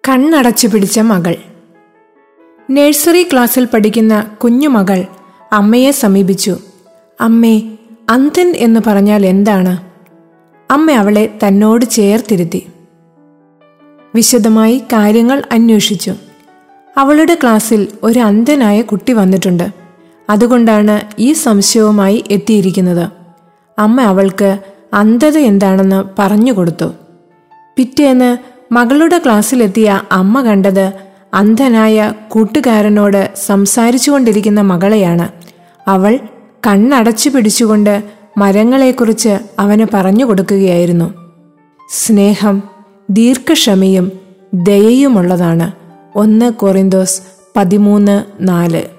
കണ്ണടച്ചു പിടിച്ച മകൾ നഴ്സറി ക്ലാസ്സിൽ പഠിക്കുന്ന കുഞ്ഞുമകൾ അമ്മയെ സമീപിച്ചു അമ്മേ അന്ധൻ എന്ന് പറഞ്ഞാൽ എന്താണ് അമ്മ അവളെ തന്നോട് ചേർത്തിരുത്തി വിശദമായി കാര്യങ്ങൾ അന്വേഷിച്ചു അവളുടെ ക്ലാസ്സിൽ ഒരു അന്ധനായ കുട്ടി വന്നിട്ടുണ്ട് അതുകൊണ്ടാണ് ഈ സംശയവുമായി എത്തിയിരിക്കുന്നത് അമ്മ അവൾക്ക് അന്ധത എന്താണെന്ന് പറഞ്ഞുകൊടുത്തു പിറ്റേന്ന് മകളുടെ ക്ലാസ്സിലെത്തിയ അമ്മ കണ്ടത് അന്ധനായ കൂട്ടുകാരനോട് സംസാരിച്ചുകൊണ്ടിരിക്കുന്ന മകളെയാണ് അവൾ കണ്ണടച്ചു പിടിച്ചുകൊണ്ട് മരങ്ങളെക്കുറിച്ച് അവന് പറഞ്ഞു കൊടുക്കുകയായിരുന്നു സ്നേഹം ദീർഘക്ഷമയും ദയയുമുള്ളതാണ് ഒന്ന് കൊറിന്തോസ് പതിമൂന്ന് നാല്